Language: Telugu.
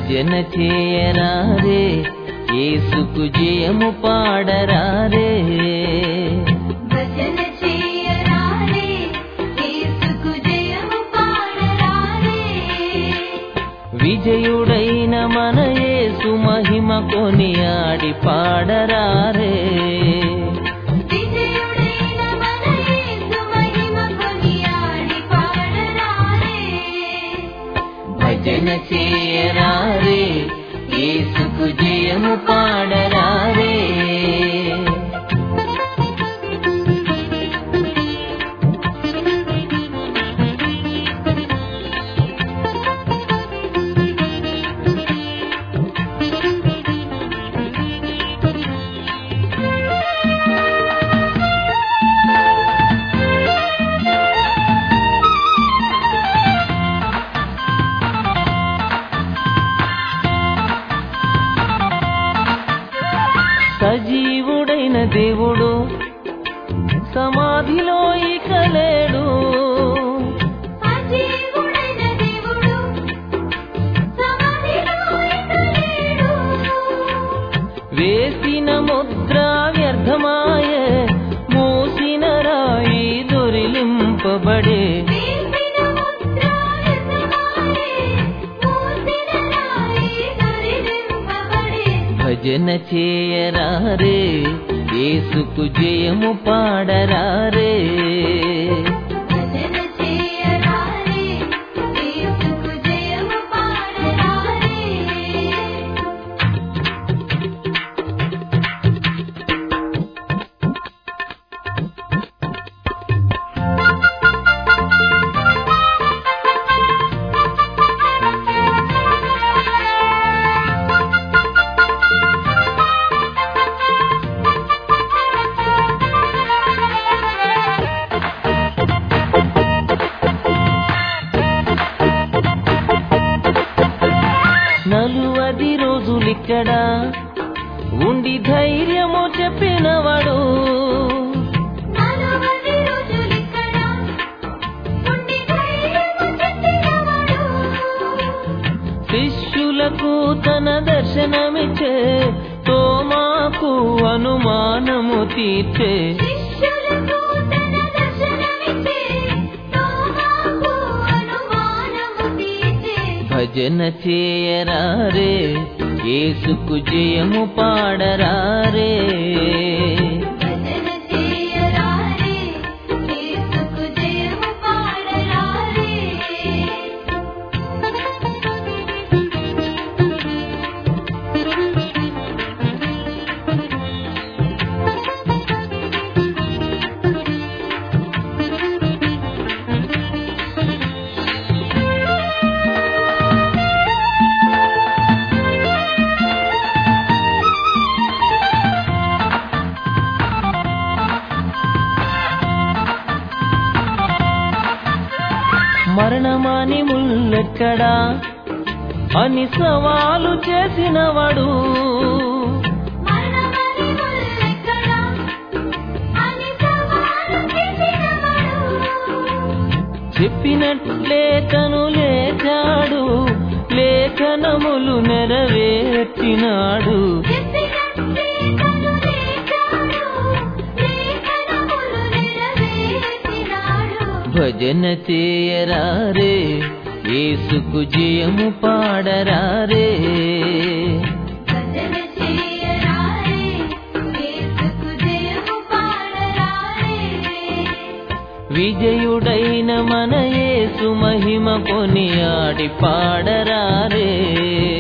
భజన చేయరారే యేసుకు జయము పాడరారే భజన చేయరారే యేసుకు జయము పాడరారే విజయుడైన మన యేసు మహిమ కొనియాడి పాడరారే విజయుడైన మన యేసు మహిమ కొనియాడి పాడరారే భజన చేయరారే యేసుకు జయము పాడరారే సజీవుడైన దేవుడు సమాధిలో ఇక లేడు సజీవుడైన దేవుడు సమాధిలో ఇక లేడు వేసిన ముద్ర వ్యర్థమాయ మూసిన రాయి దొరిలింపబడే వేసిన ముద్ర యజమాని మూసిన రాయి దొరిలింపబడే భజన చేయరారే యేసుకు జయము పాడరారే భజన చేయరారే యేసుకు జయము పాడరారే నలువది రోజులిక్కడ ఉండి ధైర్యము చెప్పినవాడు నలవది రోజులిక్కడ ఉండి ధైర్యము చెప్పినవాడు శిష్యులకు తన దర్శనమిచ్చే తోమాకు అనుమానము తీర్చే శిష్యులకు తన దర్శనమిచ్చే తోమాకు అనుమానము తీర్చే భజన చేయరారే యేసుకు జయము పాడరారే భజన చేయరారే యేసుకు జయము పాడరారే మరణమాని ముల్లెక్కడా అని సవాలు చేసినవాడు మరణమని ముల్లెక్కడ అని సవాలు చేసినవాడు చెప్పినట్లే తను లేచాడు లేఖనములు నెరవేర్చినాడు చెప్పినట్లే తను లేచాడు లేఖనములు నెరవేర్చినాడు భజన చేయరారే యేసుకు జయము పాడరారే భజన చేయరారే యేసుకు జయము పాడరారే విజయుడైన మన యేసు మహిమ కొనియాడి పాడరారే